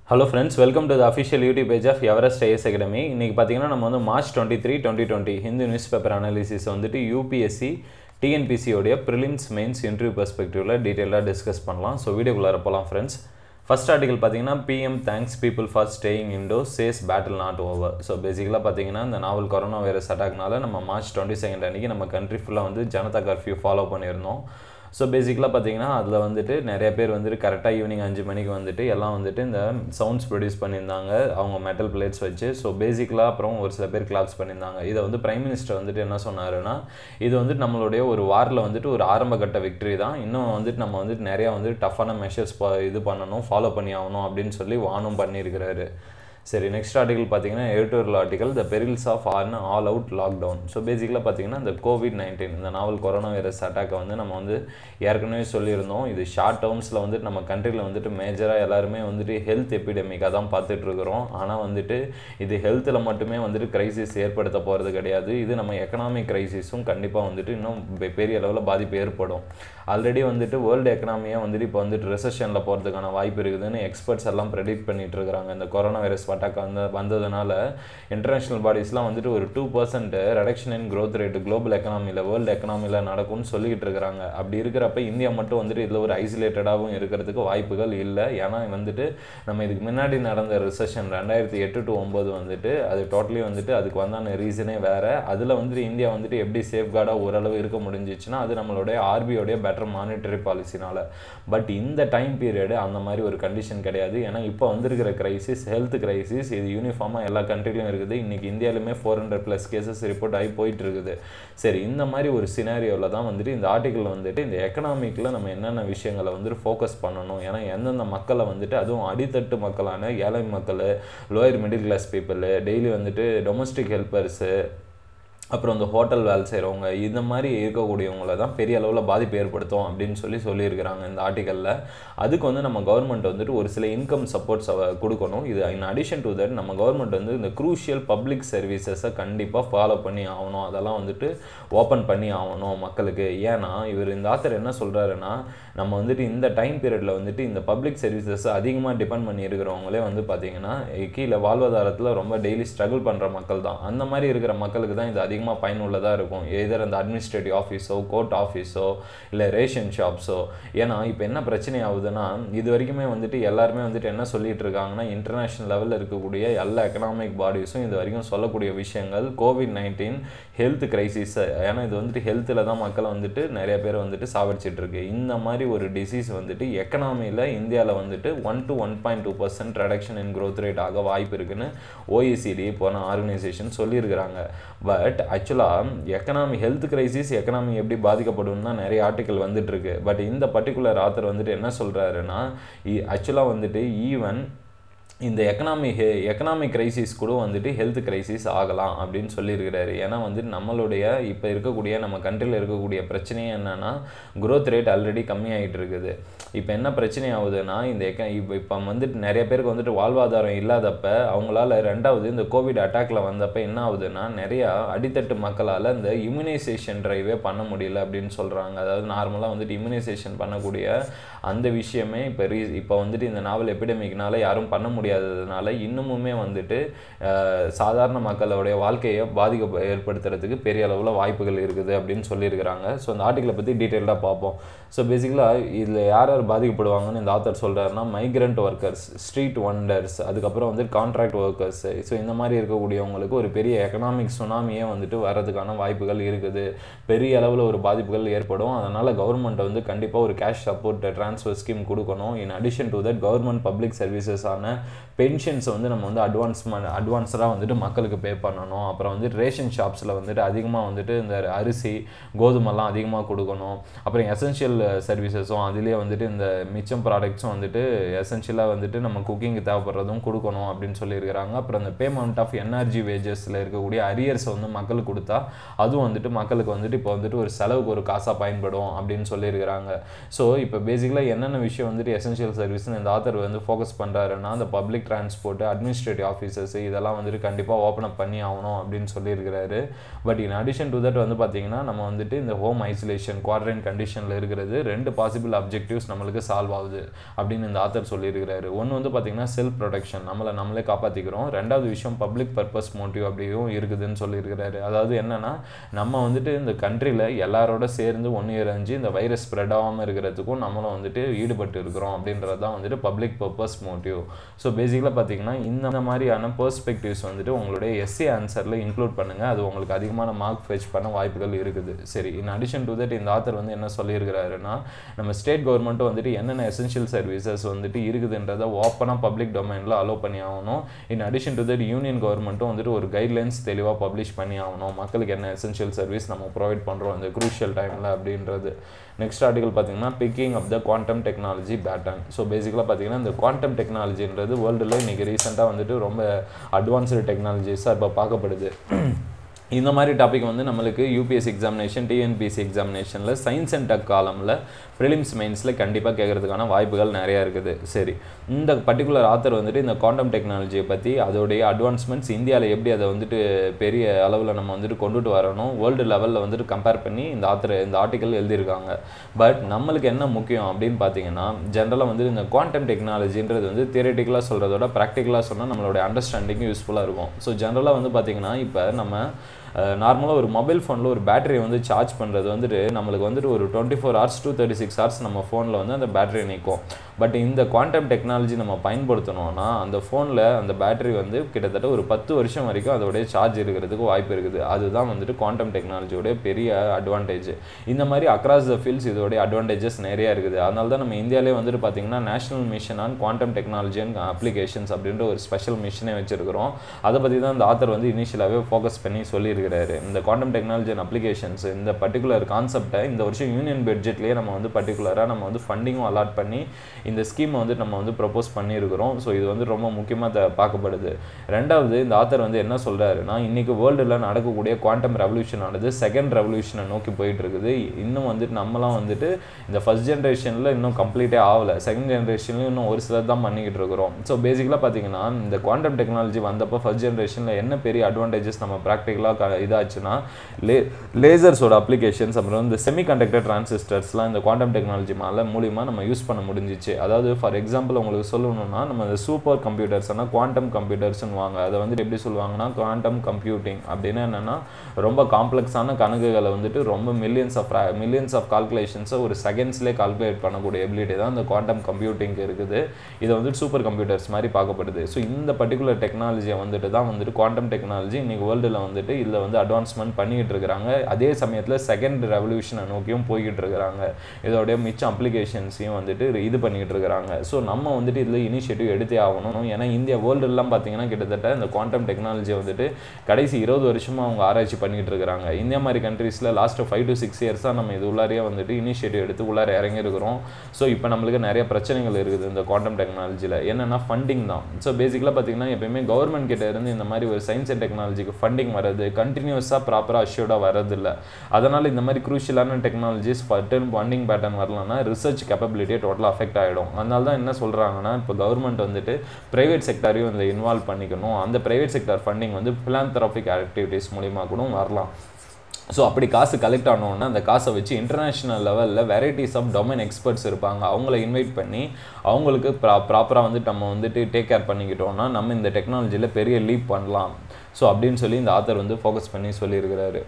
hello friends welcome to the official YouTube page of Everest IS academy இன்றைக்கி பார்த்தீங்கன்னா நம்ம வந்து March twenty three twenty twenty Hindu news paper analysis வந்துட்டு UPSC டிஎன்பிசியோடைய prelims mains interview பெர்ஸ்பெக்டிவில் டீட்டெயிலாக டிஸ்கஸ் பண்ணலாம் ஸோ வீடியோக்குள்ளார போகலாம் ஃப்ரெண்ட்ஸ் ஃபர்ஸ்ட் ஆர்டிகல் பார்த்தீங்கன்னா PM thanks people for staying indoors battle not over so பேசிக்கலாக பார்த்தீங்கன்னா இந்த நாவல் கொரோனா வைரஸ் அட்டாக்னால நம்ம மார்ச் டுவெண்ட்டி செகண்ட் அன்றைக்கி நம்ம கண்ட்ரி ஃபுல்லாக வந்து ஜனதா கர்ஃப்யூ ஃபாலோ பண்ணியிருந்தோம் ஸோ பேசிக்கலாக பார்த்தீங்கன்னா அதில் வந்துட்டு நிறைய பேர் வந்துட்டு கரெக்டாக ஈவினிங் அஞ்சு மணிக்கு வந்துட்டு எல்லாம் வந்துட்டு இந்த சவுண்ட்ஸ் ப்ரொடியூஸ் பண்ணியிருந்தாங்க அவங்க மெட்டல் பிளேட்ஸ் வச்சு ஸோ பேசிக்கலாக அப்புறம் ஒரு சில பேர் கிளாப்ஸ் பண்ணியிருந்தாங்க இதை வந்து பிரைம் மினிஸ்டர் வந்துட்டு என்ன சொன்னாருன்னா இது வந்துட்டு நம்மளுடைய ஒரு வாரில் வந்துட்டு ஒரு ஆரம்ப கட்ட விக்டரி தான் இன்னும் வந்துட்டு நம்ம வந்துட்டு நிறையா வந்துட்டு டஃப்பான மெஷர்ஸ் இது பண்ணணும் ஃபாலோ பண்ணி ஆகணும் அப்படின்னு சொல்லி வானும் பண்ணியிருக்கிறாரு சரி நெக்ஸ்ட் ஆர்டிகல் பார்த்தீங்கன்னா editorial article the perils of an all out lockdown so பேசிக்கலாக பார்த்தீங்கன்னா இந்த கோவிட் நைன்டீன் இந்த நாவல் கொரோனா வைரஸ் அட்டாக்கை வந்து நம்ம வந்து ஏற்கனவே சொல்லியிருந்தோம் இது ஷார்ட் டேர்ம்ஸில் வந்துட்டு நம்ம கண்ட்ரியில் வந்துட்டு மேஜராக எல்லாருமே வந்துட்டு ஹெல்த் எபிடமிக்காக தான் பார்த்துட்டு இருக்கிறோம் ஆனால் வந்துட்டு இது ஹெல்த்தில் மட்டுமே வந்துட்டு கிரைசிஸ் ஏற்படுத்த போகிறது கிடையாது இது நம்ம எக்கனாமிக் கிரைசிஸும் கண்டிப்பாக வந்துட்டு இன்னும் பெ- பெரிய அளவில் பாதிப்பு ஏற்படும் ஆல்ரெடி வந்துட்டு வேர்ல்டு எக்கனாமியாக வந்துட்டு இப்போ வந்துட்டு ரெசஷனில் போகிறதுக்கான வாய்ப்பு இருக்குதுன்னு எக்ஸ்பர்ட்ஸ் எல்லாம் ப்ரெடிக்ட் பண்ணிட்டு இருக்காங்க இந்த கொரோனா வைரஸ் அட்டாக் வந்து வந்ததுனால இன்டர்நேஷ்னல் பாடிஸ்லாம் வந்துட்டு ஒரு two percent reduction in growth rate global எக்கனாமியில் வேர்ல்டு எக்கனாமியில் நடக்கும்னு சொல்லிக்கிட்டு இருக்கிறாங்க அப்படி இருக்கிறப்ப இந்தியா மட்டும் வந்துட்டு இதில் ஒரு ஐசோலேட்டடாகவும் இருக்கிறதுக்கு வாய்ப்புகள் இல்லை ஏன்னா வந்துட்டு நம்ம இதுக்கு முன்னாடி நடந்த ரிசெஷன் ரெண்டாயிரத்தி எட்டு டு ஒம்பது வந்துட்டு அது டோட்டலி வந்துட்டு அதுக்கு வந்தான ரீசனே வேறு அதில் வந்துட்டு இந்தியா வந்துட்டு எப்படி சேஃப்கார்டாக ஓரளவு இருக்க முடிஞ்சிச்சுன்னா அது நம்மளுடைய ஆர்பியோடைய பெட்டர் மானிட்டரி பாலிசினால பட் இந்த டைம் பீரியடு அந்த மாதிரி ஒரு கண்டிஷன் கிடையாது ஏன்னா இப்போ வந்திருக்கிற கிரைசிஸ் ஹெல்த் கிரைசிஸ் இது யூனிஃபார்மாக எல்லா கண்ட்ரிலையும் இருக்குது இன்னைக்கு இந்தியாவிலுமே four hundred plus cases report ஆகி போயிட்டு இருக்குது சரி இந்த மாதிரி ஒரு சினாரியோவில் தான் வந்துட்டு இந்த ஆர்டிக்கல் வந்துட்டு இந்த எக்கனாமிக்கில் நம்ம என்னென்ன விஷயங்களை வந்துட்டு ஃபோக்கஸ் பண்ணணும் ஏன்னா எந்தெந்த மக்களை வந்துட்டு அதுவும் அடித்தட்டு மக்களான ஏழை மக்கள் lower middle class people daily வந்துட்டு டொமஸ்டிக் ஹெல்ப்பர்ஸு அப்புறம் இந்த ஹோட்டல் வேலை செய்கிறவங்க இந்த மாதிரி இருக்கக்கூடியவங்கள தான் பெரிய அளவில் பாதிப்பு ஏற்படுத்தும் அப்படின்னு சொல்லி சொல்லியிருக்கிறாங்க இந்த ஆர்டிக்கலில் அதுக்கு வந்து நம்ம கவர்மெண்ட் வந்துட்டு ஒரு சில இன்கம் சப்போர்ட்ஸ் கொடுக்கணும் இது இன் அடிஷன் டு தட் நம்ம கவர்மெண்ட் வந்து இந்த க்ரூஷியல் பப்ளிக் சர்வீசஸை கண்டிப்பாக ஃபாலோ பண்ணி ஆகணும் அதெல்லாம் வந்துட்டு ஓப்பன் பண்ணி ஆகணும் மக்களுக்கு ஏன்னா இவர் இந்த ஆத்தர் என்ன சொல்கிறாருன்னா நம்ம வந்துட்டு இந்த டைம் பீரியடில் வந்துட்டு இந்த பப்ளிக் சர்வீசஸ் அதிகமாக டிபெண்ட் பண்ணி இருக்கிறவங்களே வந்து பார்த்தீங்கன்னா கீழே வாழ்வாதாரத்தில் ரொம்ப டெய்லி ஸ்ட்ரகிள் பண்ணுற மக்கள் தான் அந்த மாதிரி இருக்கிற மக்களுக்கு தான் இது அதிகமாக பயனுள்ளதாக இருக்கும் எதர் அந்த அட்மினிஸ்ட்ரேட்டிவ் ஆஃபீஸோ கோர்ட் ஆஃபீஸோ இல்லை ரேஷன் ஷாப்ஸோ ஏன்னா இப்போ என்ன பிரச்சனை ஆகுதுன்னா இது வரைக்குமே வந்துட்டு எல்லாருமே வந்துட்டு என்ன சொல்லிட்டு இருக்காங்கன்னா இன்டர்நேஷ்னல் லெவலில் இருக்கக்கூடிய எல்லா எக்கனாமிக் பாடிஸும் இது வரைக்கும் சொல்லக்கூடிய விஷயங்கள் கோவிட் நைன்டீன் ஹெல்த் கிரைசிஸ் ஏன்னா இது வந்துட்டு ஹெல்த்தில் தான் மக்களை வந்துட்டு நிறைய பேர் வந்துட்டு சாவடிச்சிட்டு இருக்கு இந்த மாதிரி ஒரு டிசீஸ் வந்துட்டு எக்கனாமியில் இந்தியாவில் வந்துட்டு one to one point two percent reduction in growth rate ஆக வாய்ப்பு இருக்குன்னு ஓஇசிடி போன ஆர்கனைசேஷன் சொல்லியிருக்கிறாங்க பட் ஆக்சுவலாக எக்கனாமி ஹெல்த் கிரைசிஸ் எக்கனாமி எப்படி பாதிக்கப்படும் தான் நிறைய ஆர்டிக்கல் வந்துட்டு இருக்கு பட் இந்த பர்டிகுலர் ஆத்தர் வந்துட்டு என்ன சொல்கிறாருன்னா ஆக்சுவலாக வந்துட்டு ஈவன் இந்த எக்கனாமி எக்கனாமிக் கிரைசிஸ் கூட வந்துட்டு ஹெல்த் கிரைசிஸ் ஆகலாம் அப்படின்னு சொல்லியிருக்கிறாரு ஏன்னா வந்துட்டு நம்மளுடைய இப்போ இருக்கக்கூடிய நம்ம கண்ட்ரியில் இருக்கக்கூடிய பிரச்சனையே என்னன்னா growth ரேட் ஆல்ரெடி கம்மியாகிட்டு இருக்குது இப்போ என்ன பிரச்சனை ஆகுதுன்னா இந்த எக்க இப்போ இப்போ வந்துட்டு நிறைய பேருக்கு வந்துட்டு வாழ்வாதாரம் இல்லாதப்ப அவங்களால ரெண்டாவது இந்த கோவிட் அட்டாக்ல வந்தப்ப என்ன ஆகுதுன்னா நிறையா அடித்தட்டு மக்களால் இந்த இம்யூனைசேஷன் ட்ரைவே பண்ண முடியல அப்படின்னு சொல்கிறாங்க அதாவது நார்மலாக வந்துட்டு இம்யூனைசேஷன் பண்ணக்கூடிய அந்த விஷயமே இப்போ ரீ இப்போ வந்துட்டு இந்த நாவல் எபிடமிக்னால யாரும் பண்ண முடியாததுனால இன்னமுமே வந்துட்டு அஹ், சாதாரண மக்களுடைய வாழ்க்கையை பாதிக்க ஏற்படுத்துறதுக்கு பெரிய அளவில் வாய்ப்புகள் இருக்குது அப்படின்னு சொல்லியிருக்கிறாங்க ஸோ அந்த ஆர்டிக்கலை பற்றி டீட்டெயில்டாக பார்ப்போம் ஸோ பேசிக்கலாக இதில் யார் யார் பாதிக்கப்படுவாங்கன்னு இந்த ஆத்தர் சொல்கிறாருன்னா மைக்ரண்ட் ஒர்க்கர்ஸ் ஸ்ட்ரீட் ஒண்டர்ஸ் அதுக்கப்புறம் வந்து கான்ட்ராக்ட் ஒர்க்கர்ஸ் ஸோ இந்த மாதிரி இருக்கக்கூடியவங்களுக்கு ஒரு பெரிய எக்கனாமிக் சுனாமியே வந்துட்டு வர்றதுக்கான வாய்ப்புகள் இருக்குது பெரிய அளவில் ஒரு பாதிப்புகள் ஏற்படும் அதனால் கவர்மெண்ட் வந்து கண்டிப்பாக ஒரு கேஷ் சப்போர்ட் ட்ரான்ஸ்ஃபர் ஸ்கீம் கொடுக்கணும் in addition to that government public சர்வீசஸான பென்ஷன்ஸ் வந்து நம்ம வந்து அட்வான்ஸ்மெண்ட் அட்வான்ஸராக வந்துட்டு மக்களுக்கு பே பண்ணணும் அப்புறம் வந்து ரேஷன் ஷாப்ஸில் வந்துட்டு அதிகமாக வந்துட்டு இந்த அரிசி கோதுமெல்லாம் அதிகமாக கொடுக்கணும் அப்புறம் எசென்ஷியல் சர்வீசஸும் அதுலேயே வந்துட்டு இந்த மிச்சம் ப்ராடக்ட்ஸும் வந்துட்டு எசென்ஷியலாக வந்துட்டு நம்ம குக்கிங்க்கு தேவைப்படுறதும் கொடுக்கணும் அப்படின்னு சொல்லியிருக்கிறாங்க அப்புறம் இந்த பேமெண்ட் ஆஃப் எனர்ஜி வேஜஸில் இருக்கக்கூடிய அரியர்ஸை வந்து மக்களுக்கு கொடுத்தா அதுவும் வந்துட்டு மக்களுக்கு வந்துட்டு இப்போ வந்துட்டு ஒரு செலவுக்கு ஒரு காசாக பயன்படும் அப்படின்னு சொல்லியிருக்கிறாங்க ஸோ இப்போ பேசிக்கலாக பேசிக்கலாக என்னென்ன விஷயம் வந்துட்டு எசென்ஷியல் சர்வீஸ்னு இந்த ஆத்தர் வந்து ஃபோக்கஸ் பண்ணுறாருன்னா அந்த பப்ளிக் டிரான்ஸ்போர்ட் அட்மினிஸ்ட்ரேட்டிவ் ஆஃபீஸர்ஸ் இதெல்லாம் வந்துட்டு கண்டிப்பாக ஓப்பன் அப் பண்ணி ஆகணும் அப்படின்னு சொல்லியிருக்கிறாரு but in addition to that வந்து பார்த்தீங்கன்னா நம்ம வந்துட்டு இந்த ஹோம் ஐசோலேஷன் குவாரண்டைன் கண்டிஷனில் இருக்கிறது ரெண்டு பாசிபிள் அப்ஜெக்டிவ்ஸ் நம்மளுக்கு சால்வ் ஆகுது அப்படின்னு இந்த ஆத்தர் சொல்லியிருக்கிறாரு ஒன்று வந்து பார்த்தீங்கன்னா செல்ஃப் ப்ரொடெக்ஷன் நம்மளை நம்மளே காப்பாற்றிக்கிறோம் ரெண்டாவது விஷயம் பப்ளிக் பர்பஸ் மோட்டிவ் அப்படியும் இருக்குதுன்னு சொல்லியிருக்கிறாரு அதாவது என்னன்னா நம்ம வந்துட்டு இந்த கண்ட்ரியில் எல்லாரோட சேர்ந்து ஒன்று இறஞ்சி இந்த வைரஸ் ஸ்ப்ரெட் ஆகாமல் இருக்கிறதுக்கும் நம்மளும் வந்துட்டு ஈடுபட்டு இருக்கிறோம் அப்படின்றது தான் வந்துட்டு பப்ளிக் பர்பஸ் மோட்டிவ் ஸோ பேசிக்கலாக பார்த்தீங்கன்னா இந்த மாதிரியான பெர்ஸ்பெக்டிவ்ஸ் வந்துட்டு உங்களுடைய எஸ்சி ஆன்சரில் இன்க்ளூட் பண்ணுங்கள் அது உங்களுக்கு அதிகமான மார்க் ஃபெச் பண்ண வாய்ப்புகள் இருக்குது சரி இன் அடிஷன் டு தட் இந்த ஆத்தர் வந்து என்ன சொல்லியிருக்கிறாருன்னா நம்ம ஸ்டேட் கவர்மெண்ட்டும் வந்துட்டு என்னென்ன எசென்ஷியல் சர்வீசஸ் வந்துட்டு இருக்குதுன்றதை ஓப்பனாக பப்ளிக் டொமைனில் அலோவ் பண்ணி ஆகணும் in addition to that union கவர்மெண்ட்டும் வந்துட்டு ஒரு கைட்லைன்ஸ் தெளிவாக பப்ளிஷ் பண்ணி ஆகணும் மக்களுக்கு என்ன எசென்ஷியல் சர்வீஸ் நம்ம ப்ரொவைட் பண்ணுறோம் இந்த குரூஷியல் டைமில் அப்படின்றது நெக்ஸ்ட் ஆர்டிகல் பார்த்தீங்கன்னா picking of the quantum technology baton so பேசிக்கலாக பார்த்தீங்கன்னா இந்த குவாண்டம் டெக்னாலஜின்றது வேர்ல்டில் இன்றைக்கி ரீசெண்டாக வந்துட்டு ரொம்ப அட்வான்ஸ்டு டெக்னாலஜிஸாக இப்போ பார்க்கப்படுது இந்த மாதிரி டாபிக் வந்து நம்மளுக்கு யூபிஎஸ்சி எக்ஸாமினேஷன் டிஎன்பிஎஸ்சி எக்ஸாமினேஷனில் சயின்ஸ் அண்ட் டெக் காலமில் ப்ரிலிம்ஸ் மெயின்ஸில் கண்டிப்பாக கேட்குறதுக்கான வாய்ப்புகள் நிறையா இருக்குது சரி இந்த பர்டிகுலர் ஆத்தர் வந்துட்டு இந்த குவாண்டம் டெக்னாலஜியை பற்றி அதோடைய அட்வான்ஸ்மெண்ட்ஸ் இந்தியாவில் எப்படி அதை வந்துட்டு பெரிய அளவில் நம்ம வந்துட்டு கொண்டுட்டு வரணும் வேர்ல்டு லெவலில் வந்துட்டு கம்பேர் பண்ணி இந்த ஆத்தர் இந்த ஆர்டிக்கல் எழுதியிருக்காங்க பட் நம்மளுக்கு என்ன முக்கியம் அப்படின்னு பார்த்தீங்கன்னா ஜென்ரலாக வந்து இந்த குவாண்டம் டெக்னாலஜின்றது வந்து தியரட்டிக்கலாக சொல்கிறதோட ப்ராக்டிக்கலாக சொன்னால் நம்மளுடைய அண்டர்ஸ்டாண்டிங் யூஸ்ஃபுல்லாக இருக்கும் ஸோ ஜென்ரலாக வந்து பார்த்தீங்கன்னா இப்போ நம்ம நார்மலாக ஒரு மொபைல் ஃபோனில் ஒரு பேட்டரியை வந்து சார்ஜ் பண்ணுறது வந்துட்டு நம்மளுக்கு வந்துட்டு ஒரு twenty four hours to thirty six hours நம்ம ஃபோனில் வந்து அந்த பேட்டரி நிற்கும் பட் இந்த குவாண்டம் டெக்னாலஜி நம்ம பயன்படுத்தணும்னா அந்த ஃபோனில் அந்த பேட்டரி வந்து கிட்டத்தட்ட ஒரு பத்து வருஷம் வரைக்கும் அதோடைய சார்ஜ் இருக்கிறதுக்கு வாய்ப்பு இருக்குது அதுதான் வந்துட்டு குவாண்டம் டெக்னாலஜியோடைய பெரிய அட்வான்டேஜ் இந்த மாதிரி அக்ராஸ் த ஃபீல்ட்ஸ் இதோடைய அட்வான்டேஜஸ் நிறையா இருக்குது அதனால தான் நம்ம இந்தியாவிலே வந்துட்டு பார்த்தீங்கன்னா national mission on quantum technology and applications அப்படின்ற ஒரு ஸ்பெஷல் மிஷனே வச்சிருக்கிறோம் அதை பற்றி தான் இந்த ஆத்தர் வந்து இனிஷியலாகவே ஃபோக்கஸ் பண்ணி சொல்லியிருக்கிறாரு இந்த குவாண்டம் டெக்னாலஜி அண்ட் அப்ளிகேஷன்ஸ் இந்த பர்டிகுலர் கான்செப்டை இந்த வருஷம் யூனியன் பட்ஜெட்லேயே நம்ம வந்து பர்டிகுலராக நம்ம வந்து ஃபண்டிங்கும் அலாட் பண்ணி இந்த ஸ்கீமை வந்து நம்ம வந்து ப்ரப்போஸ் பண்ணியிருக்கிறோம் ஸோ இது வந்து ரொம்ப முக்கியமாக பார்க்கப்படுது ரெண்டாவது இந்த ஆத்தர் வந்து என்ன சொல்கிறாருன்னா இன்றைக்கி வேர்ல்டில் நடக்கக்கூடிய குவாண்டம் ரெவல்யூஷன் ஆனது செகண்ட் ரெவல்யூஷனை நோக்கி போயிட்டு இருக்குது இன்னும் வந்துட்டு நம்மலாம் வந்துட்டு இந்த ஃபஸ்ட் ஜென்ரேஷனில் இன்னும் கம்ப்ளீட்டே ஆகலை செகண்ட் ஜென்ரேஷன்லையும் இன்னும் ஒரு சிலர் தான் பண்ணிக்கிட்டு இருக்கிறோம் ஸோ பேசிக்கலாக பார்த்தீங்கன்னா இந்த குவாண்டம் டெக்னாலஜி வந்தப்போ ஃபஸ்ட் ஜென்ரேஷனில் என்ன பெரிய அட்வான்டேஜஸ் நம்ம ப்ராக்டிக்கலாக இதாச்சுன்னா லே லேசர்ஸோட அப்ளிகேஷன்ஸ் அப்புறம் இந்த செமி கண்டக்டர் டிரான்சிஸ்டர்ஸ்லாம் இந்த குவாண்டம் டெக்னாலஜி மேலே மூலியமாக நம்ம யூஸ் பண்ண முடிஞ்சிச்சு அதாவது ஃபார் எக்ஸாம்பிள் உங்களுக்கு சொல்லணும்னா நம்ம இந்த சூப்பர் கம்ப்யூட்டர்ஸ் ஆனால் குவாண்டம் கம்ப்யூட்டர்ஸ்னு வாங்க அதை வந்துட்டு எப்படி சொல்லுவாங்கன்னா குவாண்டம் கம்ப்யூட்டிங் அப்படின்னு என்னென்னா ரொம்ப காம்ப்ளெக்ஸான கணக்குகளை வந்துட்டு ரொம்ப மில்லியன்ஸ் ஆஃப் மில்லியன்ஸ் ஆஃப் கால்குலேஷன்ஸை ஒரு செகண்ட்ஸ்லேயே கால்குலேட் பண்ணக்கூடிய எபிலிட்டி தான் இந்த குவாண்டம் கம்ப்யூட்டிங் இருக்குது இதை வந்துட்டு சூப்பர் கம்ப்யூட்டர்ஸ் மாதிரி பார்க்கப்படுது ஸோ இந்த பர்டிகுலர் டெக்னாலஜியை வந்துட்டு தான் வந்துட்டு குவாண்டம் டெக்னாலஜி இன்னைக்கு வேர்ல்டில் வந்துட்டு இதில் வந்து அட்வான்ஸ்மெண்ட் பண்ணிக்கிட்டு இருக்கிறாங்க அதே சமயத்தில் செகண்ட் ரெவல்யூஷனை நோக்கியும் போய்கிட்டு இருக்கிறாங்க இதோடைய மிச்ச அப்ளிகேஷன்ஸையும் வந்துட்டு இது பண்ணிக்கிட்டு இருக்கிறாங்க ஸோ நம்ம வந்துட்டு இதில் இனிஷியேட்டிவ் எடுத்தே ஆகணும் ஏன்னா இந்தியா வேர்ல்டுலாம் பார்த்தீங்கன்னா கிட்டத்தட்ட இந்த குவாண்டம் டெக்னாலஜியை வந்துட்டு கடைசி இருபது வருஷமாக அவங்க ஆராய்ச்சி பண்ணிக்கிட்டு இருக்கிறாங்க இந்தியா மாதிரி கண்ட்ரீஸில் லாஸ்ட் ஃபைவ் டு சிக்ஸ் இயர்ஸாக நம்ம இது உள்ளாரையே வந்துட்டு இனிஷியேட்டிவ் எடுத்து உள்ளார இறங்கியிருக்கிறோம் ஸோ இப்போ நம்மளுக்கு நிறைய பிரச்சனைகள் இருக்குது இந்த குவாண்டம் டெக்னாலஜியில் என்னென்னா ஃபண்டிங் தான் ஸோ பேசிக்கலாக பார்த்தீங்கன்னா எப்பயுமே கவர்மெண்ட் கிட்ட இருந்து இந்த மாதிரி ஒரு சயின்ஸ் அண்ட் டெக்னாலஜிக்கு ஃபண்டிங் வர்றது கண்டினியூஸாக ப்ராப்பராக அஷ்யூர்டாக வரதில்லை அதனால் இந்த மாதிரி குரூஷியலான டெக்னாலஜிஸ் பட்டன் ஃபண்டிங் பேட்டர்ன் வரலன்னா ரிசர்ச் கேப்பபிலிட்டியை டோட்டலாக அஃபெக்ட் ஆகிடும் அதனால தான் என்ன சொல்கிறாங்கன்னா இப்போ கவர்மெண்ட் வந்துட்டு ப்ரைவேட் செக்டாரையும் இதில் இன்வால்வ் பண்ணிக்கணும் அந்த ப்ரைவேட் செக்டார் ஃபண்டிங் வந்து பிலாந்தராபிக் ஆக்டிவிட்டீஸ் மூலிமா கூட வரலாம் ஸோ அப்படி காசு கலெக்ட் ஆனோன்னா அந்த காசை வச்சு இன்டர்நேஷ்னல் லெவலில் வெரைட்டிஸ் ஆஃப் டொமைன் எக்ஸ்பர்ட்ஸ் இருப்பாங்க அவங்கள இன்வைட் பண்ணி அவங்களுக்கு ப்ரா ப்ராப்பராக வந்துட்டு நம்ம வந்துட்டு டேக் கேர் பண்ணிக்கிட்டோம்னா நம்ம இந்த டெக்னாலஜியில் பெரிய லீப் பண்ணலாம் ஸோ அப்படின்னு சொல்லி இந்த ஆத்தர் வந்து ஃபோக்கஸ் பண்ணி சொல்லியிருக்கிறாரு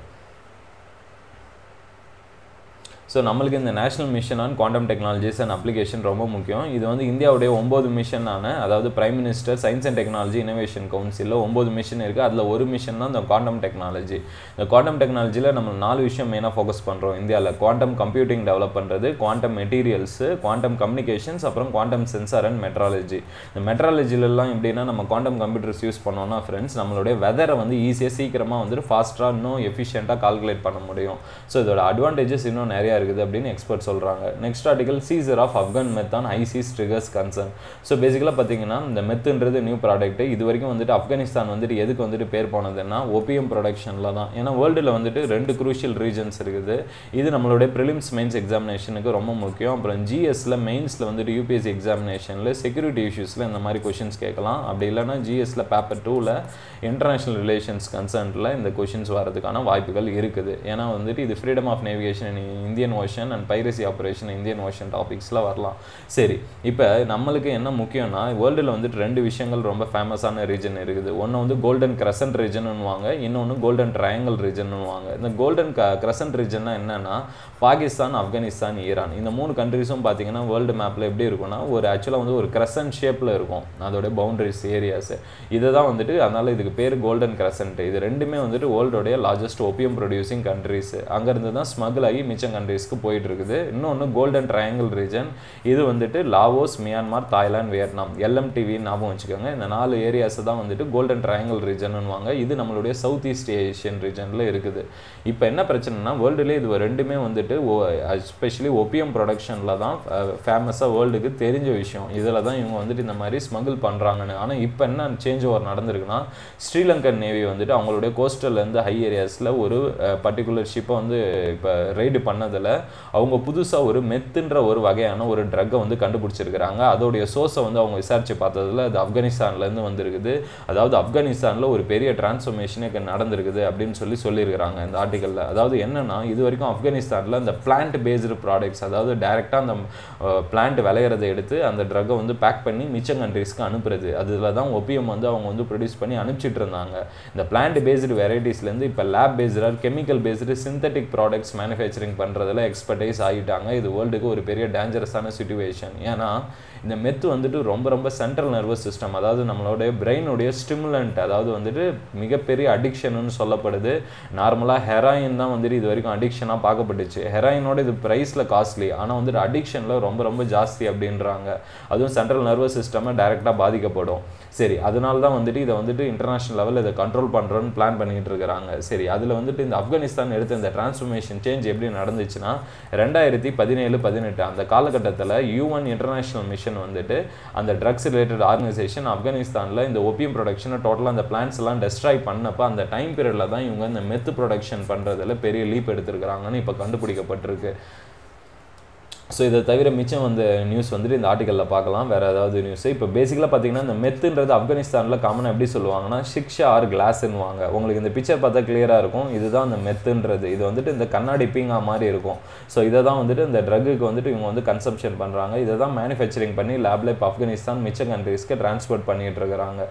ஸோ நம்மளுக்கு இந்த national mission on quantum technologies and application ரொம்ப முக்கியம் இது வந்து இந்தியாவுடைய ஒம்பது மிஷனான அதாவது prime minister science and technology innovation கவுன்சிலில் ஒம்பது மிஷன் இருக்குது அதில் ஒரு மிஷன் தான் இந்த குவாண்டம் டெக்னாலஜி இந்த குவாண்டம் டெக்னாலஜியில் நம்ம நாலு விஷயம் மெயினாக ஃபோக்கஸ் பண்ணுறோம் இந்தியாவில் குவாண்டம் கம்ப்யூட்டிங் டெவலப் பண்ணுறது குவாண்டம் மெட்டீரியல்ஸு குவாண்டம் கம்யூனிகேஷன்ஸ் அப்புறம் குவாண்டம் சென்சார் அண்ட் மெட்ராலஜி இந்த மெட்ராலஜிலலாம் எப்படின்னா நம்ம குவாண்டம் கம்ப்யூட்டர்ஸ் யூஸ் பண்ணோம்னா ஃப்ரெண்ட்ஸ் நம்மளுடைய வெதரை வந்து ஈஸியாக சீக்கிரமாக வந்துட்டு ஃபாஸ்ட்டாக இன்னும் எஃபிஷியண்ட்டாக கால்குலேட் பண்ண முடியும் ஸோ இதோட அட்வான்டேஜஸ் இன்னும் நிறையா இருக்குது அப்படின்னு எக்ஸ்பர்ட் சொல்கிறாங்க next article seizure of Afghan meth on high seas triggers concern so பேசிக்கலாக பார்த்தீங்கன்னா இந்த மெத்துன்றது நியூ ப்ராடக்ட் இது வரைக்கும் வந்துட்டு ஆப்கானிஸ்தான் வந்துட்டு எதுக்கு வந்துட்டு பேர் போனதுன்னா ஒபிஎம் ப்ரொடக்ஷனில் தான் ஏன்னா வேர்ல்டில் வந்துட்டு ரெண்டு குரூஷியல் ரீஜன்ஸ் இருக்குது இது நம்மளுடைய ப்ரிலிம்ஸ் மெயின்ஸ் எக்ஸாமினேஷனுக்கு ரொம்ப முக்கியம் அப்புறம் ஜிஎஸ்ல மெயின்ஸில் வந்துட்டு யூபிஎஸ்சி எக்ஸாமினேஷனில் செக்யூரிட்டி இஷ்யூஸில் இந்த மாதிரி கொஷின்ஸ் கேட்கலாம் அப்படி இல்லைன்னா ஜிஎஸ்ல பேப்பர் டூவில் இன்டர்நேஷனல் ரிலேஷன்ஸ் கன்சர்னில் இந்த கொஷின்ஸ் வரதுக்கான வாய்ப்புகள் இருக்குது ஏன்னா வந்துட்டு இது freedom of navigation in Indian Ocean and piracy operation Indian Ocean டாபிக்ஸில் வரலாம் சரி இப்போ நம்மளுக்கு என்ன முக்கியம்னா வேர்ல்டில் வந்துட்டு ரெண்டு விஷயங்கள் ரொம்ப ஃபேமஸான ரீஜன் இருக்குது ஒன்று வந்து கோல்டன் கிரசன்ட் ரீஜன்னுவாங்க இன்னொன்று கோல்டன் ட்ரையாங்கிள் ரீஜன்னுவாங்க இந்த கோல்டன் க கிரசன்ட் ரீஜன்னா என்னன்னா பாகிஸ்தான் ஆப்கானிஸ்தான் ஈரான் இந்த மூணு கண்ட்ரிஸும் பார்த்தீங்கன்னா வேர்ல்டு மேப்பில் எப்படி இருக்கும்னா ஒரு ஆக்சுவலாக வந்து ஒரு கிரசன்ட் ஷேப்பில் இருக்கும் அதோட பவுண்டரிஸ் ஏரியாஸ் இதை தான் வந்துட்டு அதனால் இதுக்கு பேர் கோல்டன் கிரசன்ட் இது ரெண்டுமே வந்துட்டு வேர்ல்டோடைய லார்ஜஸ்ட் ஒப்பியம் ப்ரொடியூசிங் கண்ட்ரிஸ் அங்கேருந்து தான் ஸ்மகிள் ஆகி மிச்சம் கண்ட்ரீஸ்க்கு போயிட்டு இருக்குது இன்னொன்று கோல்டன் ட்ரையாங்கிள் ரீஜன் இது வந்துட்டு Laos Myanmar Thailand Vietnam LMTV ஞாபகம் வச்சுக்கோங்க இந்த நாலு ஏரியாஸ் தான் வந்துட்டு கோல்டன் ட்ரையாங்கிள் ரீஜன்னுவாங்க இது நம்மளுடைய சவுத் ஈஸ்ட் ஏஷியன் ரீஜனில் இருக்குது இப்போ என்ன பிரச்சனைனா வேர்ல்டுலேயே இது ரெண்டுமே வந்துட்டு எஸ்பெஷலி ஒப்பியம் ப்ரொடக்ஷனில் தான் ஃபேமஸாக வேர்ல்டுக்கு தெரிஞ்ச விஷயம் இதில் தான் இவங்க வந்துட்டு இந்த மாதிரி ஸ்மகிள் பண்ணுறாங்கன்னு ஆனால் இப்போ என்ன சேஞ்ச் ஓவர் நடந்திருக்குன்னா ஸ்ரீலங்கன் நேவி வந்துட்டு அவங்களுடைய கோஸ்டல்லேருந்து ஹை ஏரியாஸில் ஒரு பர்டிகுலர் ஷிப்பை வந்து இப்போ ரைடு பண்ணதில் அவங்க புதுசாக ஒரு மெத்துன்ற ஒரு வகையான ஒரு ட்ரக்கை வந்து கண்டுபிடிச்சிருக்கிறாங்க அதோடைய சோர்ஸை வந்து அவங்க விசாரித்து பார்த்ததுல அது ஆப்கானிஸ்தான்லேருந்து வந்திருக்குது அதாவது ஆப்கானிஸ்தானில் ஒரு பெரிய டிரான்ஸ்ஃபர்மேஷனே நடந்திருக்குது அப்படின்னு சொல்லி சொல்லியிருக்கிறாங்க இந்த ஆர்டிக்கலில் அதாவது என்னன்னா இது வரைக்கும் ஆப்கானிஸ்தானில் இந்த பிளான்ட் பேஸ்டு ப்ராடக்ட்ஸ் அதாவது டைரெக்டாக அந்த பிளான்ட் விளையிறதை எடுத்து அந்த ட்ரக்கை வந்து பேக் பண்ணி மிச்சம் கண்ட்ரீஸ்க்கு அனுப்புறது அதில் தான் ஒப்பியம் வந்து அவங்க வந்து ப்ரொடியூஸ் பண்ணி அனுப்பிச்சிட்டு இருந்தாங்க இந்த பிளான்ட் பேஸ்டு வெரைட்டிஸ்லேருந்து இப்போ லேப் பேஸ்டாக chemical based synthetic products manufacturing பண்ணுறதுல எக்ஸ்பர்டைஸ் ஆகிட்டாங்க இது வேர்ல்டுக்கு ஒரு பெரிய டேஞ்சரஸான சுச்சுவேஷன் ஏன்னா இந்த மெத்து வந்துட்டு ரொம்ப ரொம்ப சென்ட்ரல் நர்வஸ் சிஸ்டம் அதாவது நம்மளுடைய பிரெயினுடைய ஸ்டிமுலண்ட் அதாவது வந்துட்டு மிகப்பெரிய அடிக்ஷன்னு சொல்லப்படுது நார்மலாக ஹெராயின் தான் வந்துட்டு இது வரைக்கும் அடிக்ஷனாக பார்க்கப்பட்டுச்சு ஹெராயினோட இது ப்ரைஸில் காஸ்ட்லி ஆனால் வந்துட்டு அடிக்ஷனில் ரொம்ப ரொம்ப ஜாஸ்தி அப்படின்றாங்க அதுவும் சென்ட்ரல் நர்வஸ் சிஸ்டமை டைரெக்டாக பாதிக்கப்படும் சரி அதனால தான் வந்துட்டு இதை வந்துட்டு இன்டர்நேஷனல் லெவலில் இதை கண்ட்ரோல் பண்ணுறோன்னு பிளான் பண்ணிட்டு இருக்கிறாங்க சரி அதில் வந்துட்டு இந்த ஆப்கானிஸ்தான் எடுத்த இந்த டிரான்ஸ்ஃபர்மேஷன் சேஞ்ச் எப்படி நடந்துச்சுன்னா ரெண்டாயிரத்தி பதினேழு பதினெட்டு அந்த காலகட்டத்தில் யூஎன் இன்டர்நேஷனல் மிஷன் வந்துட்டு அந்த ட்ரக்ஸ் ரிலேட்டட் ஆர்கனைசேஷன் ஆப்கானிஸ்தானில் இந்த ஓபியம் ப்ரொடக்ஷனை டோட்டலாக அந்த பிளான்ஸ் எல்லாம் டெஸ்ட்ராய் பண்ணப்போ அந்த டைம் பீரியடில் தான் இவங்க இந்த மெத்து ப்ரொடக்ஷன் பண்ணுறதுல பெரிய லீப் எடுத்திருக்கிறாங்கன்னு இப்போ கண்டுபிடிக்கப்பட்டிருக்கு ஸோ இதை தவிர மிச்சம் வந்த நியூஸ் வந்துட்டு இந்த ஆர்டிக்கலில் பார்க்கலாம் வேறு ஏதாவது நியூஸ் இப்போ பேசிக்கலாக பார்த்தீங்கன்னா இந்த மெத்துன்றது ஆப்கானிஸ்தானில் காமனாக எப்படி சொல்லுவாங்கன்னா ஷிக்ஷா ஆர் கிளாஸ்ன்னுவாங்க உங்களுக்கு இந்த பிக்சர் பார்த்தா கிளியராக இருக்கும் இதுதான் இந்த மெத்துன்றது இது வந்துட்டு இந்த கண்ணாடி பீங்கா மாதிரி இருக்கும் ஸோ இதை தான் வந்துட்டு இந்த ட்ரக்குக்கு வந்துட்டு இவங்க வந்து கன்சம்ஷன் பண்ணுறாங்க இதை தான் மேனுஃபேக்சரிங் பண்ணி லேபில் இப்போ ஆப்கானிஸ்தான் மிச்ச கண்ட்ரீஸ்க்கு டிரான்ஸ்போர்ட் பண்ணிட்டு இருக்கிறாங்க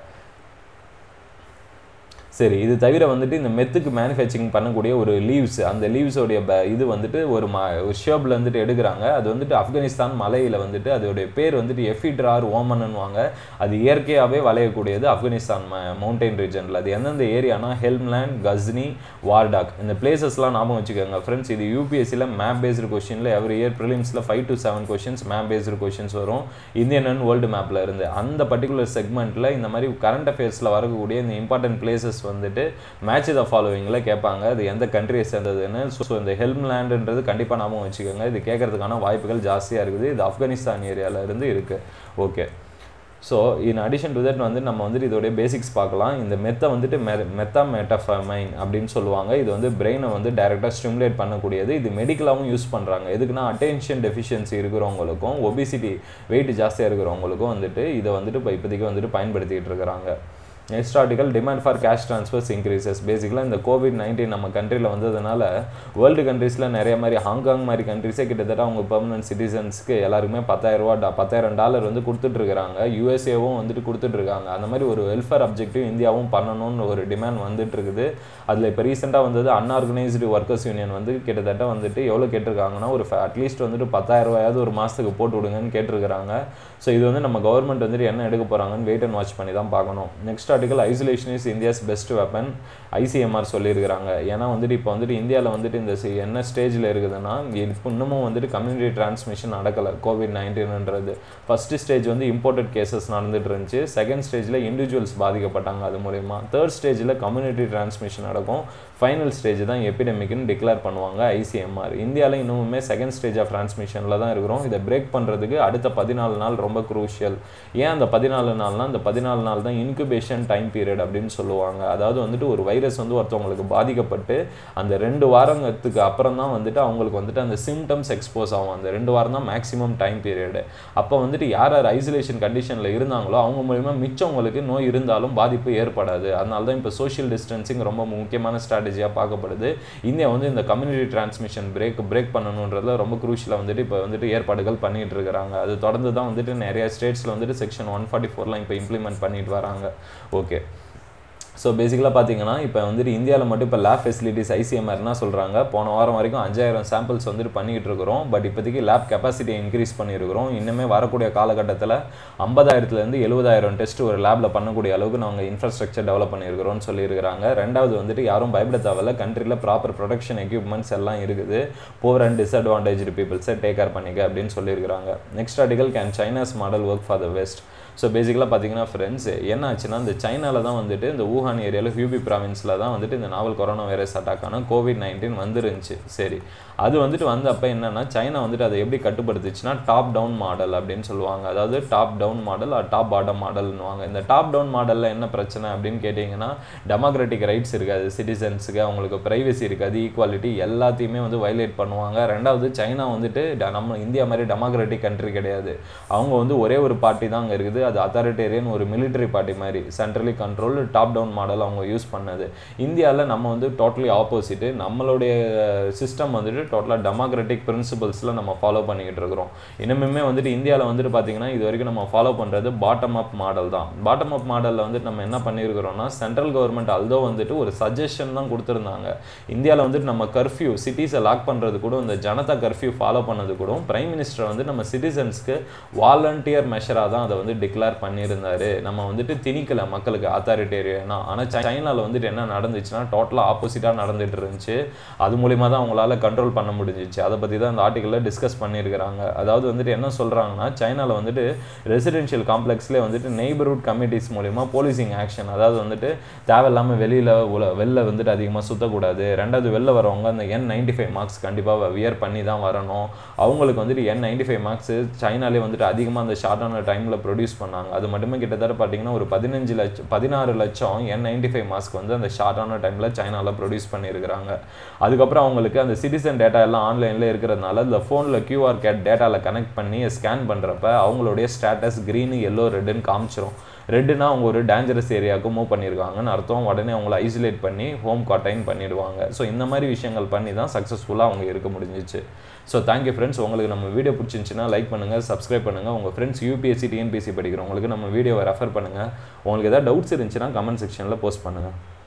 சரி இது தவிர வந்துட்டு இந்த மெத்துக்கு மேனுஃபேக்சரிங் பண்ணக்கூடிய ஒரு லீவ்ஸ் அந்த லீவ்ஸோடைய இது வந்துட்டு ஒரு மா ஒரு ஷேப்பில் வந்துட்டு எடுக்கிறாங்க அது வந்துட்டு ஆப்கானிஸ்தான் மலையில் வந்துட்டு அதோடைய பேர் வந்துட்டு எஃபிட்ரார் ஓமன்னுவாங்க அது இயற்கையாகவே வளையக்கூடியது ஆப்கானிஸ்தான் மவுண்டைன் ரீஜனில் அது எந்தெந்த ஏரியானா ஹெல்ம்லேண்ட் கஸ்னி வார்டாக் இந்த பிளேசஸ்லாம் ஞாபகம் வச்சுக்கோங்க ஃப்ரெண்ட்ஸ் இது யூபிஎஸ்சியில் மேப் பேஸ்டு கொஷினில் எவ்ரி இயர் ப்ரிலிம்ஸில் five to seven questions map based questions வரும் இந்தியன் அண்ட் வேர்ல்டு மேப்பில் இருந்து அந்த பர்டிகுலர் செக்மெண்ட்டில் இந்த மாதிரி கரண்ட் அஃபேர்ஸில் வரக்கூடிய இந்த இம்பார்ட்டன்ட் பிளேசஸ் வந்துட்டு மேட்ச் த ஃபாலோவிங்கில் கேட்பாங்க அது எந்த கண்ட்ரியை சேர்ந்ததுன்னு ஸோ இந்த ஹெல்ம்லேண்டுன்றது கண்டிப்பாக ஞாபகம் வச்சுக்கோங்க இது கேட்கறதுக்கான வாய்ப்புகள் ஜாஸ்தியாக இருக்குது இது ஆப்கானிஸ்தான் ஏரியாவில் இருந்து இருக்குது okay so in addition to that வந்து நம்ம வந்துட்டு இதோடைய பேசிக்ஸ் பார்க்கலாம் இந்த மெத்தை வந்துட்டு மெ மெத்தா மெட்டஃபமைன் அப்படின்னு சொல்லுவாங்க இது வந்து பிரெயினை வந்து டைரெக்டாக ஸ்டிமுலேட் பண்ணக்கூடியது இது மெடிக்கலாகவும் யூஸ் பண்ணுறாங்க எதுக்குன்னா அட்டென்ஷன் டெஃபிஷியன்சி இருக்கிறவங்களுக்கும் ஒபிசிட்டி வெயிட் ஜாஸ்தியாக இருக்கிறவங்களுக்கும் வந்துட்டு இதை வந்துட்டு இப்போ இப்போதைக்கு வந்துட்டு பயன்படுத்திகிட்டு இருக்கிறாங்க next article demand for cash transfers increases பேசிக்கலாக இந்த கோவிட் நைன்டீன் நம்ம கண்ட்ரியில் வந்ததுனால வேர்ல்டு கண்ட்ரீஸில் நிறைய மாதிரி ஹாங்காங் மாதிரி கண்ட்ரிஸே கிட்டத்தட்ட அவங்க பெர்மனன்ட் சிட்டிசன்ஸ்க்கு எல்லாருக்குமே பத்தாயிரம் ரூபா பத்தாயிரம் டாலர் வந்து கொடுத்துட்ருக்காங்க யூஎஸ்ஏவும் வந்துட்டு கொடுத்துட்ருக்காங்க அந்த மாதிரி ஒரு வெல்ஃபேர் அப்ஜெக்டிவ் இந்தியாவும் பண்ணணும்னு ஒரு டிமாண்ட் வந்துட்டு இருக்குது அதில் இப்போ ரீசெண்டாக வந்தது அன்ஆர்கனைஸ்டு ஒர்க்கர்ஸ் யூனியன் வந்து கிட்டத்தட்ட வந்துட்டு எவ்வளோ கேட்டிருக்காங்கன்னா ஒரு அட்லீஸ்ட் வந்துட்டு பத்தாயிரம் ரூபாயாவது ஒரு மாதத்துக்கு போட்டு விடுங்கன்னு கேட்டிருக்கிறாங்க ஸோ இது வந்து நம்ம கவர்மெண்ட் வந்துட்டு என்ன எடுக்க போகிறாங்கன்னு வெயிட் அண்ட் வாட்ச் பண்ணி தான் பார்க்கணும் next article isolation is India's best weapon ICMR சொல்லியிருக்கிறாங்க ஏன்னா வந்துட்டு இப்போ வந்துட்டு இந்தியாவில் வந்துட்டு இந்த சி- என்ன ஸ்டேஜில் இருக்குதுன்னா இப்போ இன்னமும் வந்துட்டு கம்யூனிட்டி டிரான்ஸ்மிஷன் நடக்கலை கோவிட் நைன்டீன்ன்றது ஃபர்ஸ்ட் ஸ்டேஜ் வந்து இம்போர்ட்டட் கேசஸ் நடந்துட்டு இருந்துச்சு செகண்ட் ஸ்டேஜில் இண்டிவிஜுவல்ஸ் பாதிக்கப்பட்டாங்க அது மூலயமா தேர்ட் ஸ்டேஜில் கம்யூனிட்டி டிரான்ஸ்மிஷன் நடக்கும் ஃபைனல் ஸ்டேஜ் தான் எபிடமிக்னு டிக்ளேர் பண்ணுவாங்க ஐசிஎம்ஆர் இந்தியாவில் இன்னுமே செகண்ட் ஸ்டேஜ் ஆஃப் டிரான்ஸ்மிஷனில் தான் இருக்கிறோம் இதை பிரேக் பண்ணுறதுக்கு அடுத்த பதினாலு நாள் ரொம்ப குரூஷியல் ஏன் அந்த பதினாலு நாள்னா அந்த பதினாலு நாள் தான் இன்குபேஷன் டைம் பீரியட் அப்படின்னு சொல்லுவாங்க அதாவது வந்துட்டு ஒரு வைரஸ் வந்து ஒருத்தவங்களுக்கு பாதிக்கப்பட்டு அந்த ரெண்டு வாரத்துக்கு அப்புறம் தான் வந்துட்டு அவங்களுக்கு வந்துட்டு அந்த சிம்டம்ஸ் எக்ஸ்போஸ் ஆகும் அந்த ரெண்டு வாரம் தான் மேக்ஸிமம் டைம் பீரியடு அப்போ வந்துட்டு யார் யார் ஐசோலேஷன் கண்டிஷனில் இருந்தாங்களோ அவங்க மூலிமா மிச்சவங்களுக்கு நோய் இருந்தாலும் பாதிப்பு ஏற்படாது அதனால தான் இப்போ சோஷியல் டிஸ்டன்சிங் ரொம்ப முக்கியமான ஸ்ட்ராட்டஜியாக பார்க்கப்படுது இந்தியா வந்து இந்த கம்யூனிட்டி டிரான்ஸ்மிஷன் பிரேக் பிரேக் பண்ணணுன்றதுல ரொம்ப குரூஷியலாக வந்துட்டு இப்போ வந்துட்டு ஏற்பாடுகள் பண்ணிட்டு இருக்கிறாங்க அது தொடர்ந்து தான் வந்துட்டு நிறைய ஸ்டேட்ஸில் வந்துட்டு செக்ஷன் ஒன் ஃபார்ட்டி ஃபோர்லாம் இப்போ இம்ப்ளிமெண்ட் பண்ணிட்டு வராங்க ஓகே ஸோ பேசிக்கலாக பார்த்தீங்கன்னா இப்போ வந்துட்டு இந்தியாவில் மட்டும் இப்போ லேப் ஃபெசிலிட்டிஸ் ஐசிஎம்ஆர் என்ன சொல்கிறாங்க போன வாரம் வரைக்கும் அஞ்சாயிரம் சாம்பிள்ஸ் வந்துட்டு பண்ணிக்கிட்டு இருக்கிறோம் பட் இப்போதைக்கு லேப் கெப்பாசிட்டியை இன்க்ரீஸ் பண்ணியிருக்கிறோம் இன்னுமே வரக்கூடிய காலகட்டத்தில் ஐம்பதாயிரத்துலேருந்து எழுபதாயிரம் டெஸ்ட் ஒரு லேபில் பண்ணக்கூடிய அளவுக்கு நாங்கள் இன்ஃப்ராஸ்ட்ரக்சர் டெவலப் பண்ணியிருக்கிறோம்னு சொல்லியிருக்கிறாங்க ரெண்டாவது வந்துட்டு யாரும் பயப்பட தேவையில்ல கண்ட்ரியில் ப்ராப்பர் ப்ரொடக்ஷன் எக்யூப்மெண்ட்ஸ் எல்லாம் இருக்குது போர் அண்ட் டிஸ்அட்வான்டேஜ் பீப்புள்ஸை டேக் கேர் பண்ணிக்க அப்படின்னு சொல்லியிருக்கிறாங்க next article can China's model work for the west so பேசிக்கலாக பார்த்தீங்கன்னா ஃப்ரெண்ட்ஸ் என்ன ஆச்சுன்னா இந்த சைனாவில் தான் வந்துட்டு இந்த ஊஹான் ஏரியாவில் ஹியூபி ப்ராவின்ஸில் தான் வந்துட்டு இந்த நாவல் கொரோனா வைரஸ் அட்டாக்கான கோவிட் நைன்டீன் வந்துருந்துச்சு சரி அது வந்துட்டு வந்தப்போ என்னன்னா சைனா வந்துட்டு அதை எப்படி கட்டுப்படுத்துச்சுன்னா டாப் டவுன் மாடல் அப்படின்னு சொல்லுவாங்க அதாவது top down model top bottom மாடல்னுவாங்க இந்த டாப் டவுன் மாடலில் என்ன பிரச்சனை அப்படின்னு கேட்டிங்கன்னா டெமோக்ராட்டிக் ரைட்ஸ் இருக்காது சிட்டிசன்ஸுக்கு அவங்களுக்கு ப்ரைவசி இருக்காது ஈக்குவாலிட்டி எல்லாத்தையுமே வந்து வயலேட் பண்ணுவாங்க ரெண்டாவது சைனா வந்துட்டு ட- நம்ம இந்தியா மாதிரி டெமோக்ராட்டிக் கண்ட்ரி கிடையாது அவங்க வந்து ஒரே ஒரு பார்ட்டி தான் அங்கே இருக்குது அது அத்தாரிட்டேரியன் ஒரு military பார்ட்டி மாதிரி centrally control top down model அவங்க யூஸ் பண்ணது இந்தியாவில் நம்ம வந்து டோட்டலி ஆப்போசிட்டு நம்மளுடைய சிஸ்டம் வந்துட்டு டோட்டலாக டெமோக்ராட்டிக் பிரின்சிபல்ஸில் நம்ம ஃபாலோ பண்ணிக்கிட்டு இருக்கிறோம் இன்னுமே வந்துட்டு இந்தியாவில் வந்துட்டு பார்த்தீங்கன்னா இது வரைக்கும் நம்ம ஃபாலோ பண்ணுறது பாட்டம் அப் மாடல் தான் பாட்டம் அப் மாடலில் வந்துட்டு நம்ம என்ன பண்ணியிருக்கிறோம்னா சென்ட்ரல் கவர்மெண்ட் அல்தோ வந்துட்டு ஒரு சஜஷன் தான் கொடுத்துருந்தாங்க இந்தியாவில் வந்துட்டு நம்ம கர்ஃப்யூ சிட்டிஸை லாக் பண்ணுறது கூட இந்த ஜனதா கர்ஃப்யூ ஃபாலோ பண்ணது கூட பிரைம் மினிஸ்டர் வந்து நம்ம சிட்டிசன்ஸ்க்கு வாலண்டியர் மெஷராக தான் அதை வந்து டிக்ளேர் பண்ணியிருந்தாரு நம்ம வந்துட்டு திணிக்கல மக்களுக்கு அத்தாரிட்டேரியனா ஆனால் சைனாவில் வந்துட்டு என்ன நடந்துச்சுன்னா டோட்டலாக ஆப்போசிட்டாக நடந்துட்டு இருந்துச்சு அது மூலிமா தான் அவங்களால கண்ட்ரோல் பண்ண முடிஞ்சிச்சு அதை பற்றி தான் இந்த ஆர்டிக்கலில் டிஸ்கஸ் பண்ணியிருக்கிறாங்க அதாவது வந்துட்டு என்ன சொல்கிறாங்கன்னா சைனாவில் வந்துட்டு ரெசிடென்ஷியல் காம்ப்ளெக்ஸ்லேயே வந்துட்டு நெய்பர்ஹுட் கமிட்டிஸ் மூலிமா போலீசிங் ஆக்ஷன் அதாவது வந்துட்டு தேவையில்லாமல் வெளியில் உல வெளில வந்துட்டு அதிகமாக சுற்றக்கூடாது ரெண்டாவது வெளில வரவங்க அந்த என் நைன்டி ஃபைவ் மார்க்ஸ் கண்டிப்பாக வியர் பண்ணி தான் வரணும் அவங்களுக்கு வந்துட்டு என் நைன்டி ஃபைவ் மார்க்ஸ் சைனாலே வந்துட்டு அதிகமாக அந்த ஷார்ட்டான டைமில் ப்ரொடியூஸ் பண்ணாங்க அது மட்டுமே கிட்டத்தட்ட பார்த்தீங்கன்னா ஒரு பதினஞ்சு லட்சம் பதினாறு லட்சம் என் நைன்டி ஃபைவ் மாஸ்க் வந்து அந்த ஷார்ட்டான டைமில் சைனாவில் ப்ரொடியூஸ் பண்ணியிருக்கிறாங்க அதுக்கப்புறம் அவங்களுக்கு அந்த சிட்டிசன் டேட்டா எல்லாம் ஆன்லைனில் இருக்கிறதுனால இந்த ஃபோனில் கியூஆர் கேட் டேட்டாவில் கனெக்ட் பண்ணி ஸ்கேன் பண்ணுறப்ப அவங்களுடைய ஸ்டேட்டஸ் க்ரீனு எல்லோ ரெட்டுன்னு காமிச்சிரும் ரெட்டுனா அவங்க ஒரு டேஞ்சரஸ் ஏரியாவுக்கு மூவ் பண்ணியிருக்காங்கன்னு அர்த்தம் உடனே அவங்கள ஐசோலேட் பண்ணி ஹோம் குவார்டைன் பண்ணிடுவாங்க ஸோ இந்த மாதிரி விஷயங்கள் பண்ணி தான் சக்ஸஸ்ஃபுல்லாக அவங்க இருக்க முடிஞ்சிச்சு ஸோ தேங்க்யூ ஃப்ரெண்ட்ஸ் உங்களுக்கு நம்ம வீடியோ பிடிச்சிருந்துச்சுன்னா லைக் பண்ணுங்கள் சப்ஸ்கிரைப் பண்ணுங்கள் உங்கள் ஃப்ரெண்ட்ஸ் யூபிஎஸ்சி டிஎன்பிஎஸ்சி படிக்கிறவங்களுக்கு நம்ம வீடியோவை ரெஃபர் பண்ணுங்கள் உங்களுக்கு ஏதாவது டவுட்ஸ் இருந்துச்சுன்னா கமெண்ட் செக்ஷனில் போஸ்ட் பண்ணுங்கள்